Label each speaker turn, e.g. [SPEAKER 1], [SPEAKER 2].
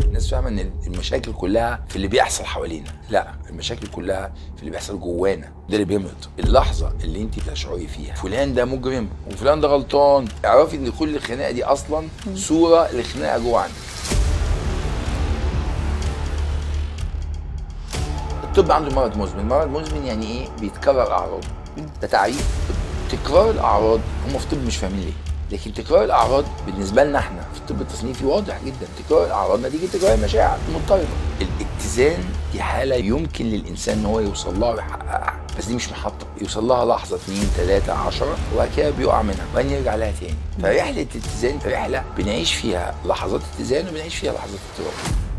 [SPEAKER 1] الناس فاهمه ان المشاكل كلها في اللي بيحصل حوالينا لا المشاكل كلها في اللي بيحصل جوانا ده اللي بيمرض اللحظه اللي انت تشعري فيها فلان ده مجرم وفلان ده غلطان اعرفي ان كل الخناقه دي اصلا صوره لخناقه جوه عندك الطب عنده مرض مزمن مرض مزمن يعني ايه بيتكرر اعراضه ده تعريف تكرار الاعراض هم في الطب مش فاهمين ليه لكن تكرار الاعراض بالنسبه لنا احنا في الطب التصنيفي واضح جدا تكرار الاعراض نتيجه تكرار المشاعر المضطربه الاتزان دي حاله يمكن للانسان ان هو يوصل لها ويحققها بس دي مش محطه يوصل لها لحظه اثنين ثلاثه عشرة وبعد كده بيقع منها وبعدين يرجع لها تاني فرحله الاتزان رحله بنعيش فيها لحظات اتزان وبنعيش فيها لحظات اضطراب